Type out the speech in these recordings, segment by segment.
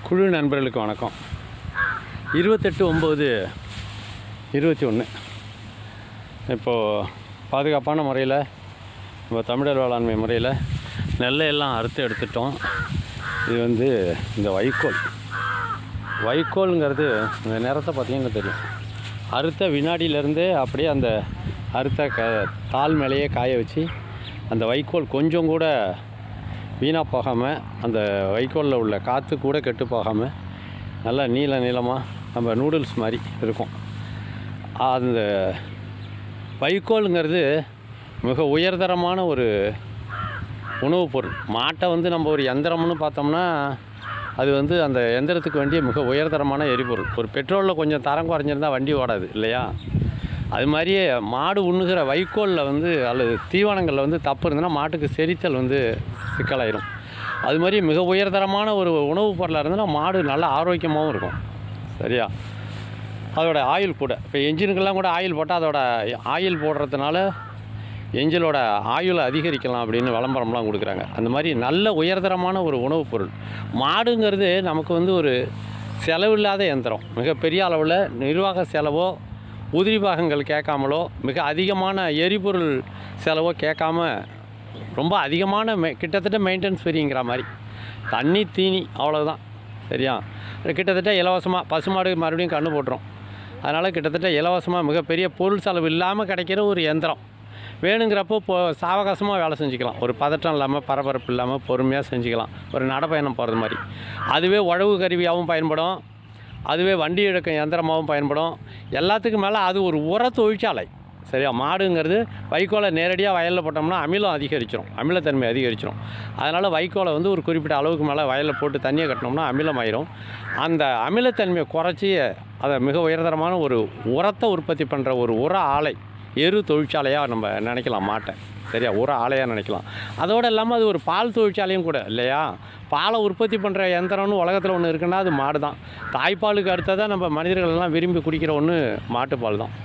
குழு நண்பர்களுக்கு வணக்கம் இருபத்தெட்டு ஒம்பது இருபத்தி ஒன்று இப்போது பாதுகாப்பான முறையில் நம்ம தமிழர் வேளாண்மை முறையில் நெல்லை எல்லாம் அறுத்து எடுத்துட்டோம் இது வந்து இந்த வைக்கோல் வைக்கோலுங்கிறது இந்த நிறத்தை பார்த்தீங்கன்னா தெரியும் அறுத்த வினாடியிலேருந்தே அப்படியே அந்த அறுத்த க தாள் மேலேயே காய வச்சு அந்த வைக்கோல் கொஞ்சம் கூட வீணாக போகாமல் அந்த வைக்கோலில் உள்ள காற்று கூட கெட்டு போகாமல் நல்லா நீள நீளமாக நம்ம நூடுல்ஸ் மாதிரி இருக்கும் அந்த வைக்கோலுங்கிறது மிக உயர்தரமான ஒரு உணவுப் பொருள் மாட்டை வந்து நம்ம ஒரு எந்திரம்னு பார்த்தோம்னா அது வந்து அந்த எந்திரத்துக்கு வேண்டிய மிக உயர்தரமான எரிபொருள் ஒரு பெட்ரோலில் கொஞ்சம் தரம் குறைஞ்சிருந்தா வண்டி ஓடாது இல்லையா அது மாதிரியே மாடு உண்ணுகிற வைக்கோலில் வந்து அல்லது தீவனங்களில் வந்து தப்பு இருந்ததுன்னா மாட்டுக்கு செரித்தல் வந்து சிக்கலாயிரும் அது மாதிரி மிக உயர்தரமான ஒரு உணவுப் பொருளாக இருந்ததுன்னா மாடு நல்லா ஆரோக்கியமாகவும் இருக்கும் சரியா அதோட ஆயில் கூட இப்போ என்ஜினுக்கெல்லாம் கூட ஆயில் போட்டால் அதோட ஆயில் போடுறதுனால எஞ்சிலோட ஆயுளை அதிகரிக்கலாம் அப்படின்னு விளம்பரம்லாம் கொடுக்குறாங்க அந்த மாதிரி நல்ல உயர்தரமான ஒரு உணவுப் பொருள் மாடுங்கிறது நமக்கு வந்து ஒரு செலவில்லாத இயந்திரம் மிகப்பெரிய அளவில் நிர்வாக செலவோ உதிரி பாகங்கள் கேட்காமலோ மிக அதிகமான எரிபொருள் செலவோ கேட்காம ரொம்ப அதிகமான மெ கிட்டத்தட்ட மெயின்டெனன்ஸ் ஃப்ரீங்கிற மாதிரி தண்ணி தீனி அவ்வளோதான் சரியா கிட்டத்தட்ட இலவசமாக பசுமாடு மறுபடியும் கண்ணு போட்டுரும் அதனால் கிட்டத்தட்ட இலவசமாக மிகப்பெரிய பொருள் செலவு இல்லாமல் கிடைக்கிற ஒரு இயந்திரம் வேணுங்கிறப்போ இப்போ சாவகாசமாக வேலை செஞ்சுக்கலாம் ஒரு பதட்டம் இல்லாமல் பரபரப்பு இல்லாமல் பொறுமையாக செஞ்சுக்கலாம் ஒரு நடைப்பயணம் போகிறது மாதிரி அதுவே உழவு கருவியாகவும் பயன்படும் அதுவே வண்டி இழக்கும் இயந்திரமாகவும் பயன்படும் எல்லாத்துக்கும் மேலே அது ஒரு உர தொழிற்சாலை சரியா மாடுங்கிறது வைக்கோலை நேரடியாக வயலில் போட்டோம்னா அமிலம் அதிகரிச்சிடும் அமிலத்தன்மை அதிகரிச்சிடும் அதனால் வைக்கோலை வந்து ஒரு குறிப்பிட்ட அளவுக்கு மேலே வயலில் போட்டு தண்ணியை கட்டினோம்னா அமிலம் ஆயிரும் அந்த அமிலத்தன்மையை குறைச்சி அதை மிக உயர்தரமான ஒரு உரத்தை உற்பத்தி பண்ணுற ஒரு உர ஆலை எரு தொழிற்சாலையாக நம்ம நினைக்கலாம் மாட்டை சரியா உர ஆலையாக நினைக்கலாம் அதோடு இல்லாமல் அது ஒரு பால் தொழிற்சாலையும் கூட இல்லையா பாலை உற்பத்தி பண்ணுற இயந்திரம்னு உலகத்தில் ஒன்று இருக்குன்னா அது மாடு தான் தாய்ப்பாலுக்கு அடுத்ததாக நம்ம மனிதர்கள் எல்லாம் விரும்பி குடிக்கிற ஒன்று மாட்டுப்பால் தான்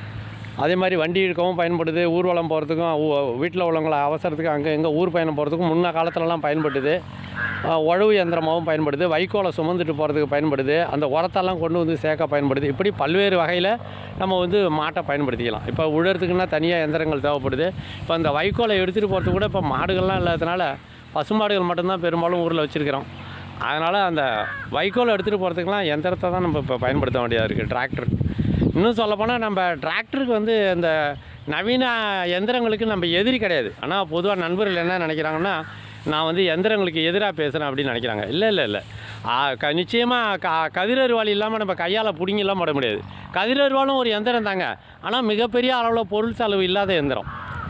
அதே மாதிரி வண்டி இழுக்கவும் பயன்படுது ஊர்வலம் போகிறதுக்கும் வீட்டில் உள்ளவங்களை அவசரத்துக்கு அங்கே எங்கே ஊர் பயணம் போகிறதுக்கும் முன்ன காலத்துலலாம் பயன்படுது அஹ் உழவு இயந்திரமாகவும் பயன்படுது வைக்கோலை சுமந்துட்டு போகிறதுக்கு பயன்படுது அந்த உரத்தெல்லாம் கொண்டு வந்து சேர்க்க பயன்படுது இப்படி பல்வேறு வகையில் நம்ம வந்து மாட்டை பயன்படுத்திக்கலாம் இப்போ உழறதுக்குன்னா தனியாக இயந்திரங்கள் தேவைப்படுது இப்போ அந்த வைக்கோலை எடுத்துகிட்டு போகிறதுக்கு கூட இப்போ மாடுகள்லாம் இல்லாததுனால பசுமாடுகள் மட்டும்தான் பெரும்பாலும் ஊரில் வச்சுருக்கிறோம் அதனால் அந்த வைக்கோலை எடுத்துகிட்டு போகிறதுக்கெலாம் எந்திரத்தை தான் நம்ம இப்போ பயன்படுத்த வேண்டியதாக இருக்குது டிராக்டர் இன்னும் சொல்லப்போனால் நம்ம டிராக்டருக்கு வந்து இந்த நவீன எந்திரங்களுக்கு நம்ம எதிரி கிடையாது ஆனால் பொதுவாக நண்பர்கள் என்ன நினைக்கிறாங்கன்னா நான் வந்து எந்திரங்களுக்கு எதிராக பேசுகிறேன் அப்படின்னு நினைக்கிறாங்க இல்லை இல்லை இல்லை ஆ, க நிச்சயமாக க கதிரறிவாளி இல்லாமல் நம்ம கையால் பிடிங்கலாம் போட முடியாது கதிரறிவாலும் ஒரு எந்திரம் தாங்க ஆனால் மிகப்பெரிய அளவில் பொருள் செலவு இல்லாத எந்திரம்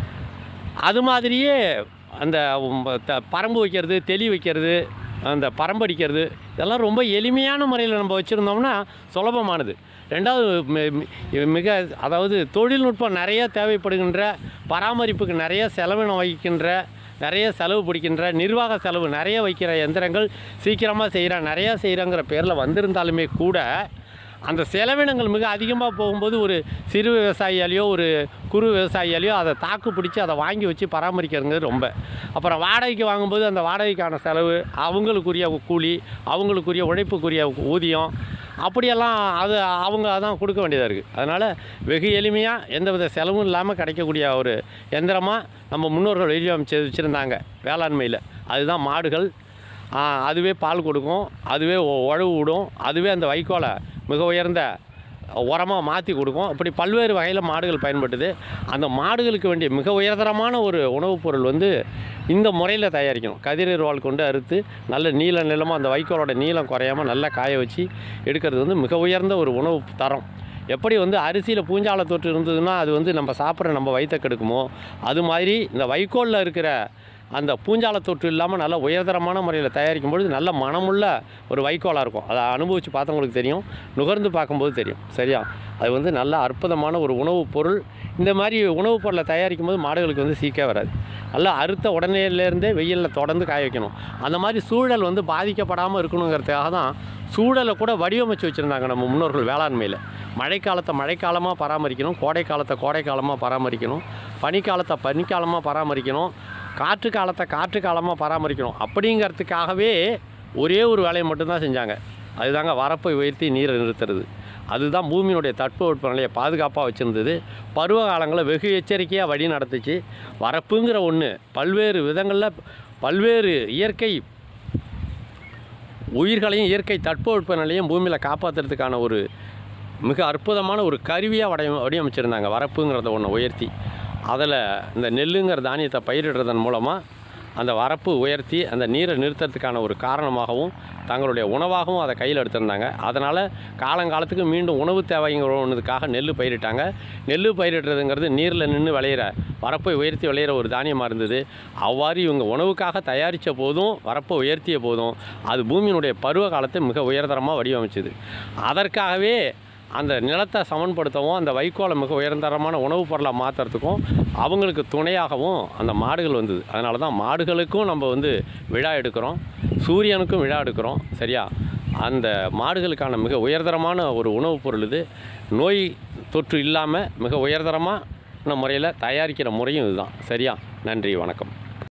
அது மாதிரியே அந்த உம், த- பரம்பு வைக்கிறது தெளி வைக்கிறது அந்த பரம்படிக்கிறது இதெல்லாம் ரொம்ப எளிமையான முறையில் நம்ம வச்சுருந்தோம்னா சுலபமானது ரெண்டாவது மி- மி- மிக அதாவது தொழில்நுட்பம் நிறைய தேவைப்படுகின்ற பராமரிப்புக்கு நிறைய செலவினம் வகிக்கின்ற நிறைய செலவு பிடிக்கின்ற நிர்வாக செலவு நிறைய வைக்கிற எந்திரங்கள் சீக்கிரமாக செய்கிற நிறையா செய்கிறங்கிற பேரில் வந்திருந்தாலுமே கூட அந்த செலவினங்கள் மிக அதிகமாக போகும்போது ஒரு சிறு விவசாயியாலேயோ ஒரு குறு விவசாயியாலேயோ அதை தாக்கு பிடிச்சி அதை வாங்கி வச்சு பராமரிக்கிறதுங்கிறது ரொம்ப அப்புறம் வாடகைக்கு வாங்கும்போது அந்த வாடகைக்கான செலவு அவங்களுக்குரிய கூலி அவங்களுக்குரிய உழைப்புக்குரிய ஊதியம் அப்படியெல்லாம் அது அவங்க தான் கொடுக்க வேண்டியதாக இருக்குது அதனால் வெகு எளிமையாக எந்தவித செலவும் இல்லாமல் கிடைக்கக்கூடிய ஒரு எந்திரமாக நம்ம முன்னோர்கள் வடிவமைச்சு வச்சுருந்தாங்க வேளாண்மையில் அதுதான் மாடுகள் ஆ, அதுவே பால் கொடுக்கும் அதுவே உ- உழவு விடும் அதுவே அந்த வைக்கோலை மிக உயர்ந்த உரமாக மாற்றி கொடுக்கும் இப்படி பல்வேறு வகையில் மாடுகள் பயன்படுது அந்த மாடுகளுக்கு வேண்டிய மிக உயர்தரமான ஒரு உணவுப் பொருள் வந்து இந்த முறையில் தயாரிக்கணும் கதிரீர்வாள் கொண்டு அறுத்து நல்ல நீள நீளமாக அந்த வைக்கோலோட நீளம் குறையாமல் நல்லா காய வச்சு எடுக்கிறது வந்து மிக உயர்ந்த ஒரு உணவு தரம் எப்படி வந்து அரிசியில் பூஞ்சால தொற்று இருந்ததுன்னா அது வந்து நம்ம சாப்பிட்ற நம்ம வயிற்ற கெடுக்குமோ அது மாதிரி இந்த வைக்கோலில் இருக்கிற அந்த பூஞ்சால தொற்று இல்லாமல் நல்ல உயர்தரமான முறையில் தயாரிக்கும் பொழுது நல்ல மனமுள்ள ஒரு வைக்கோலாக இருக்கும் அதை அனுபவித்து பார்த்தவங்களுக்கு தெரியும் நுகர்ந்து பார்க்கும்போது தெரியும் சரியா அது வந்து நல்ல அற்புதமான ஒரு உணவுப் பொருள் இந்த மாதிரி உணவுப் பொருளை தயாரிக்கும் போது மாடுகளுக்கு வந்து சீக்கே வராது நல்லா அறுத்த உடனேலேருந்தே வெயிலில் தொடர்ந்து காய வைக்கணும் அந்த மாதிரி சூழல் வந்து பாதிக்கப்படாமல் இருக்கணுங்கிறதுக்காக தான் சூழலை கூட வடிவமைச்சு வச்சுருந்தாங்க நம்ம முன்னோர்கள் வேளாண்மையில் மழைக்காலத்தை மழைக்காலமாக பராமரிக்கணும் கோடை காலத்தை கோடை காலமாக பராமரிக்கணும் பனிக்காலத்தை பனிக்காலமாக பராமரிக்கணும் காற்று காலத்தை காற்று காலமாக பராமரிக்கணும் அப்படிங்கிறதுக்காகவே ஒரே ஒரு வேலையை மட்டும்தான் செஞ்சாங்க அதுதாங்க வரப்பை உயர்த்தி நீரை நிறுத்துறது அதுதான் பூமியினுடைய தட்பவெட்ப நிலையை பாதுகாப்பாக வச்சுருந்தது பருவ காலங்களில் வெகு எச்சரிக்கையாக வழி நடத்துச்சு வரப்புங்கிற ஒன்று பல்வேறு விதங்களில் பல்வேறு இயற்கை உயிர்களையும் இயற்கை தட்பவெட்ப நிலையும் பூமியில் காப்பாற்றுறதுக்கான ஒரு மிக அற்புதமான ஒரு கருவியாக வடிவ வடிவமைச்சிருந்தாங்க வரப்புங்கிறத ஒன்று உயர்த்தி அதில் இந்த நெல்லுங்கிற தானியத்தை பயிரிடுறதன் மூலமாக அந்த வரப்பு உயர்த்தி அந்த நீரை நிறுத்துறதுக்கான ஒரு காரணமாகவும் தங்களுடைய உணவாகவும் அதை கையில் எடுத்திருந்தாங்க அதனால் காலங்காலத்துக்கு மீண்டும் உணவு தேவைங்கிற ஒன்றுக்காக நெல் பயிரிட்டாங்க நெல் பயிரிடுறதுங்கிறது நீரில் நின்று விளையிற வரப்பை உயர்த்தி விளையிற ஒரு தானியமாக இருந்தது அவ்வாறு இவங்க உணவுக்காக தயாரித்த போதும் வரப்பை உயர்த்திய போதும் அது பூமியினுடைய பருவ காலத்தை மிக உயர்தரமாக வடிவமைச்சுது அதற்காகவே அந்த நிலத்தை சமன்படுத்தவும் அந்த வைக்கோலை மிக உயர்தரமான உணவுப் பொருளாக மாற்றுறதுக்கும் அவங்களுக்கு துணையாகவும் அந்த மாடுகள் வந்தது அதனால தான் மாடுகளுக்கும் நம்ம வந்து விழா எடுக்கிறோம் சூரியனுக்கும் விழா எடுக்கிறோம் சரியா அந்த மாடுகளுக்கான மிக உயர்தரமான ஒரு உணவுப் பொருள் இது நோய் தொற்று இல்லாமல் மிக உயர்தரமான முறையில் தயாரிக்கிற முறையும் இதுதான் சரியா நன்றி வணக்கம்